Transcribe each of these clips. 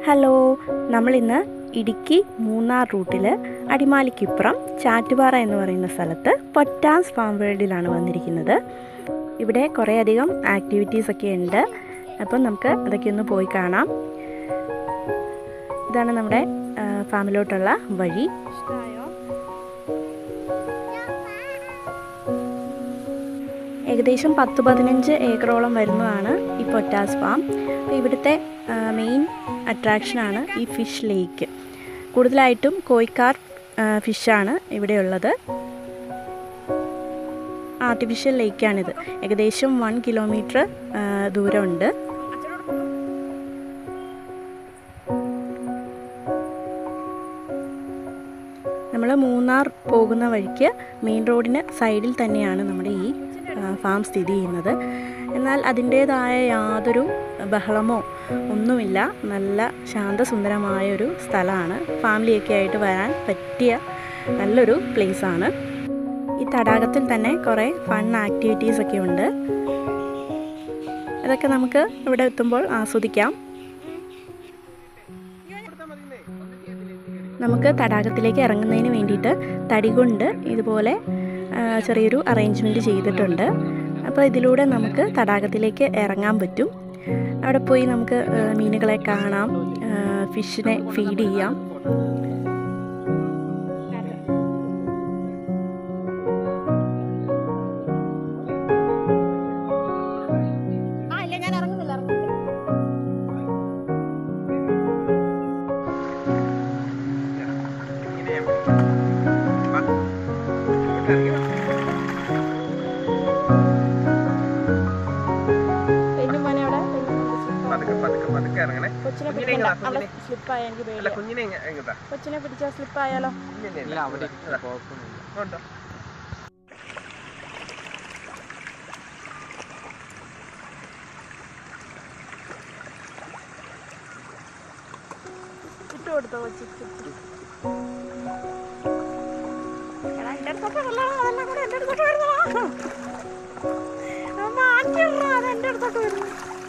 Hello നമ്മളിന്ന് ഇടുക്കി മൂന്നാർ റൂട്ടിൽ അടിമാലിക്കിപ്പുറം ചാറ്റുപാറ എന്ന് പറയുന്ന സ്ഥലത്ത് പൊറ്റാസ് ഫാം വേൾഡിലാണ് വന്നിരിക്കുന്നത് ഇവിടെ കുറേയധികം ആക്ടിവിറ്റീസ് ഒക്കെ ഉണ്ട് അപ്പം നമുക്ക് അതൊക്കെ ഒന്ന് പോയി കാണാം ഇതാണ് നമ്മുടെ ആ, ഫാമിലോട്ടുള്ള വഴി ഏകദേശം പത്ത് പതിനഞ്ച് ഏക്കറോളം വരുന്നതാണ് ഈ പൊറ്റാസ് ഫാം അപ്പോൾ ഇവിടുത്തെ മെയിൻ അട്രാക്ഷനാണ് ഈ ഫിഷ് ലേക്ക് കൂടുതലായിട്ടും കോയിക്കാർ ഫിഷാണ് ഇവിടെയുള്ളത് ആർട്ടിഫിഷ്യൽ ലേക്കാണിത് ഏകദേശം വൺ കിലോമീറ്റർ ദൂരമുണ്ട് നമ്മൾ മൂന്നാർ പോകുന്ന വഴിക്ക് മെയിൻ റോഡിന് സൈഡിൽ തന്നെയാണ് നമ്മുടെ ഈ ആ, ഫാം സ്ഥിതി ചെയ്യുന്നത് എന്നാൽ അതിൻ്റേതായ യാതൊരു ബഹളമോ ഒന്നുമില്ല നല്ല ശാന്തസുന്ദരമായ ഒരു സ്ഥലമാണ് ഫാമിലിയൊക്കെ ആയിട്ട് വരാൻ പറ്റിയ നല്ലൊരു പ്ലേസാണ് ഈ തടാകത്തിൽ തന്നെ കുറേ ഫൺ ആക്ടിവിറ്റീസ് ഒക്കെ ഉണ്ട് അതൊക്കെ നമുക്ക് ഇവിടെ എത്തുമ്പോൾ ആസ്വദിക്കാം നമുക്ക് തടാകത്തിലേക്ക് ഇറങ്ങുന്നതിന് വേണ്ടിയിട്ട് തടി കൊണ്ട് ഇതുപോലെ ആ, ചെറിയൊരു അറേഞ്ച്മെൻറ്റ് ചെയ്തിട്ടുണ്ട് അപ്പോൾ ഇതിലൂടെ നമുക്ക് തടാകത്തിലേക്ക് ഇറങ്ങാൻ പറ്റും അവിടെ പോയി നമുക്ക് ആ, മീനുകളെ കാണാം ആ, ഫിഷിനെ ഫീഡ് ചെയ്യാം ആ ഇല്ല ഞാൻ ഇറങ്ങുന്നില്ല ഇറങ്ങുന്നില്ല പെണ്ണു മോനെ അവിടെ പതുക്കെ പതുക്കെ പതുക്കെ ഇറങ്ങണേ കൊച്ചിനെ കുഞ്ഞിനെ പിടിക്കണ്ട ഇങ്ങ് അവിടെ കുഞ്ഞിനെ. സ്ലിപ്പായ എനിക്ക് അല്ല പേടിയാ കുഞ്ഞിനെ ഇങ്ങ- ഇങ്ങത്താ കൊച്ചിനെ പിടിച്ചാൽ സ്ലിപ്പായാലോ ഇല്ല, ഇല്ല, ഇല്ല അവിടെ ഇതാ. കുഴപ്പമൊന്നുമില്ല ഉണ്ടോ? ഇട്ട് കൊടുത്തോ കൊച്ചി എടാ, എൻ്റെ അടുത്തോട്ട് വരല്ലോ, അതെല്ലാം കൂടെ എൻ്റെ അടുത്തോട്ട് വരുന്നതാ. അത് മാറ്റിയിടടാ, അത് എൻ്റെ അടുത്തോട്ട് വരുന്നു.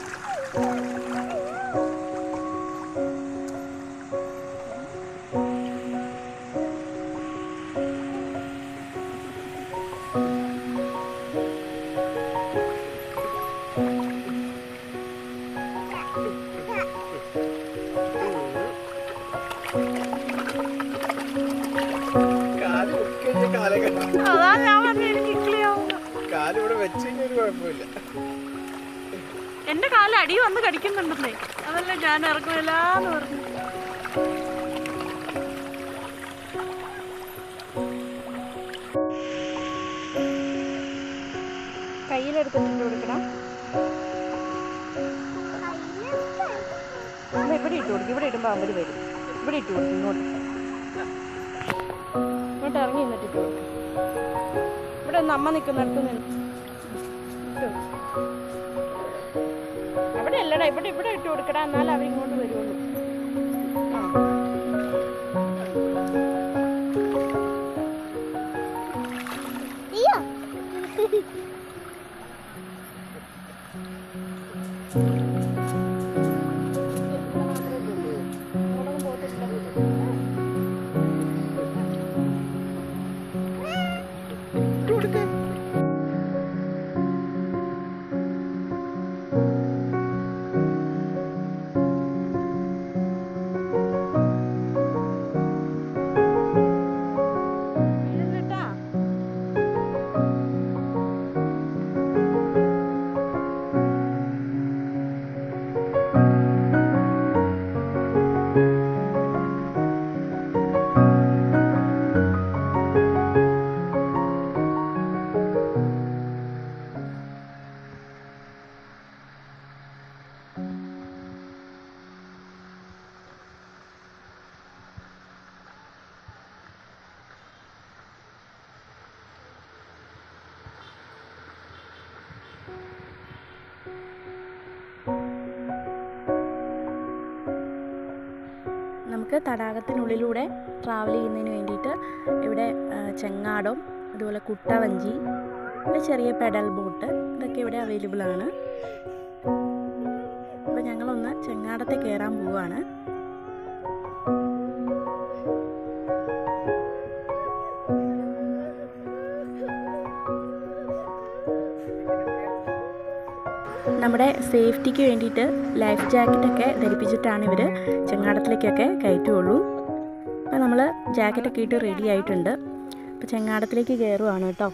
കാല് പൊക്കി കഴിഞ്ഞാ കാലേ കെട്ടാം. അതാ ഞാൻ പറഞ്ഞത് എനിക്ക് ഇക്ലിയാവും. കാല് ഇവിടെ വെച്ച് കഴിഞ്ഞാൽ ഒരു കുഴപ്പമില്ല എൻ്റെ കാല് അടി വന്ന് കടിക്കുന്നുണ്ടെന്നേ അതല്ല ഞാൻ ഇറങ്ങുന്നില്ലാന്ന് പറഞ്ഞു കയ്യിലെടുത്തിട്ട് കൊടുക്കണം അമ്മ ഇവിടെ ഇട്ട് കൊടുക്കും ഇവിടെ ഇടുമ്പോൾ അവർ വരും ഇവിടെ ഇട്ട് കൊടുക്കും ഇങ്ങോട്ട് ഇങ്ങോട്ട് ഇറങ്ങി നിന്നിട്ട് ഇട്ട് കൊടുക്കും ഇവിടെ ഒന്ന് അമ്മ നിൽക്കുന്നിടത്ത് നിന്ന് ഇട്ട് കൊടുക്ക്. അവിടെ അല്ലടാ ഇവിടെ ഇവിടെ ഇട്ട് കൊടുക്കടാ എന്നാലും അവർ ഇങ്ങോട്ട് വരുള്ളൂ ആ. വീഴല്ലേട്ടാ. നമുക്ക് തടാകത്തിനുള്ളിലൂടെ ട്രാവൽ ചെയ്യുന്നതിന് വേണ്ടിയിട്ട് ഇവിടെ ആ, ചെങ്ങാടം അതുപോലെ കുട്ടവഞ്ചി പിന്നെ ചെറിയ പെഡൽ ബോട്ട് ഇതൊക്കെ ഇവിടെ അവൈലബിൾ ആണ് അപ്പോൾ ഞങ്ങളൊന്ന് ചെങ്ങാടത്തെ കയറാൻ പോവുകയാണ് നമ്മുടെ സേഫ്റ്റിക്ക് വേണ്ടിയിട്ട് ലൈഫ് ജാക്കറ്റൊക്കെ ധരിപ്പിച്ചിട്ടാണ് ഇവർ ചെങ്ങാടത്തിലേക്കൊക്കെ കയറ്റുള്ളൂ അപ്പോൾ നമ്മൾ ജാക്കറ്റൊക്കെ ഇട്ട് റെഡി ആയിട്ടുണ്ട് അപ്പോൾ ചെങ്ങാടത്തിലേക്ക് കയറുവാണ് കേട്ടോ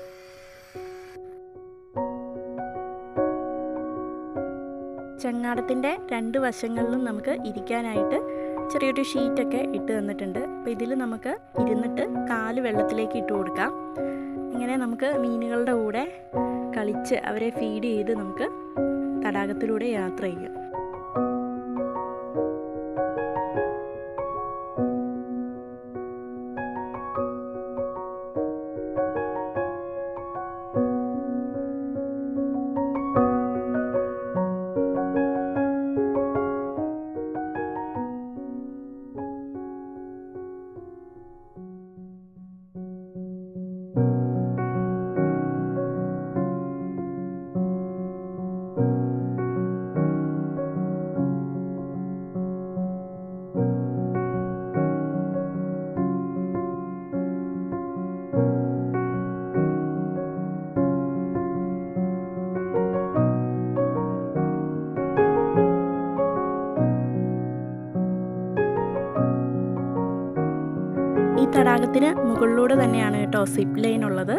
ചെങ്ങാടത്തിൻ്റെ രണ്ട് വശങ്ങളിലും നമുക്ക് ഇരിക്കാനായിട്ട് ചെറിയൊരു ഷീറ്റൊക്കെ ഇട്ട് തന്നിട്ടുണ്ട് അപ്പോൾ ഇതിൽ നമുക്ക് ഇരുന്നിട്ട് കാല് വെള്ളത്തിലേക്ക് ഇട്ട് കൊടുക്കാം ഇങ്ങനെ നമുക്ക് മീനുകളുടെ കൂടെ കളിച്ച് അവരെ ഫീഡ് ചെയ്ത് നമുക്ക് തടാകത്തിലൂടെ യാത്ര ചെയ്യാം ഈ തടാകത്തിന് മുകളിലൂടെ തന്നെയാണ് കേട്ടോ സിപ്പ് ലൈൻ ഉള്ളത്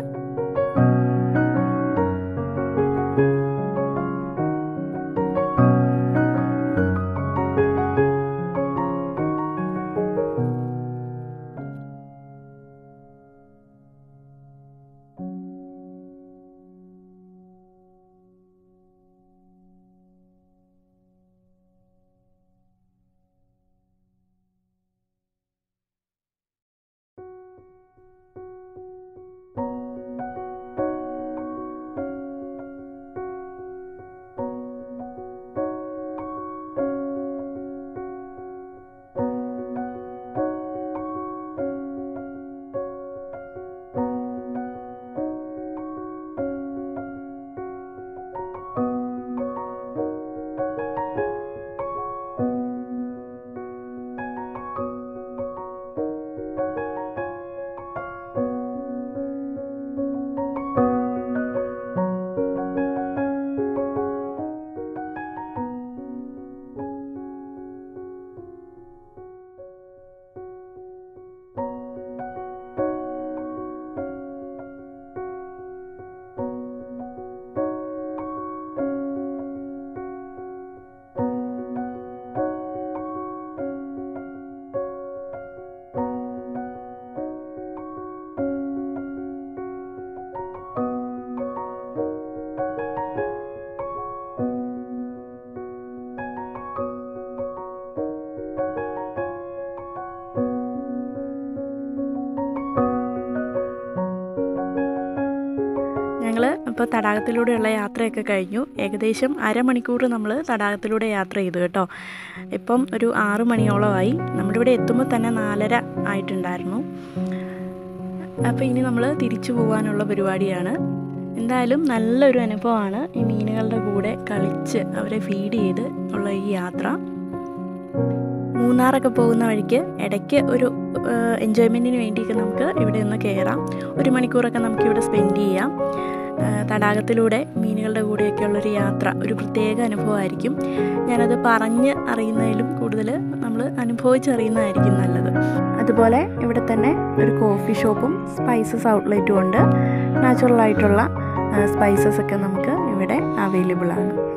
ഞങ്ങൾ ഇപ്പോൾ തടാകത്തിലൂടെയുള്ള യാത്രയൊക്കെ കഴിഞ്ഞു ഏകദേശം അരമണിക്കൂർ നമ്മൾ തടാകത്തിലൂടെ യാത്ര ചെയ്തു കേട്ടോ ഇപ്പം ഒരു ആറ് മണിയോളമായി നമ്മുടെ ഇവിടെ എത്തുമ്പോൾ തന്നെ നാലര ആയിട്ടുണ്ടായിരുന്നു അപ്പോൾ ഇനി നമ്മൾ തിരിച്ചു പോകാനുള്ള പരിപാടിയാണ് എന്തായാലും നല്ലൊരു അനുഭവമാണ് ഈ മീനുകളുടെ കൂടെ കളിച്ച് അവരെ ഫീഡ് ചെയ്ത് ഉള്ള ഈ യാത്ര മൂന്നാറൊക്കെ പോകുന്ന വഴിക്ക് ഇടയ്ക്ക് ഒരു എൻജോയ്മെൻറ്റിന് വേണ്ടിയൊക്കെ നമുക്ക് ഇവിടെ ഒന്ന് കയറാം ഒരു മണിക്കൂറൊക്കെ നമുക്ക് ഇവിടെ സ്പെൻഡ് ചെയ്യാം ആ, തടാകത്തിലൂടെ മീനുകളുടെ കൂടെയൊക്കെയുള്ളൊരു യാത്ര ഒരു പ്രത്യേക അനുഭവമായിരിക്കും ഞാനത് പറഞ്ഞ് അറിയുന്നതിലും കൂടുതൽ നമ്മൾ അനുഭവിച്ചറിയുന്നതായിരിക്കും നല്ലത് അതുപോലെ ഇവിടെ തന്നെ ഒരു കോഫി ഷോപ്പും സ്പൈസസ് ഔട്ട്ലെറ്റും ഉണ്ട് നാച്ചുറൽ ആയിട്ടുള്ള സ്പൈസസ് ഒക്കെ നമുക്ക് ഇവിടെ അവൈലബിൾ ആണ്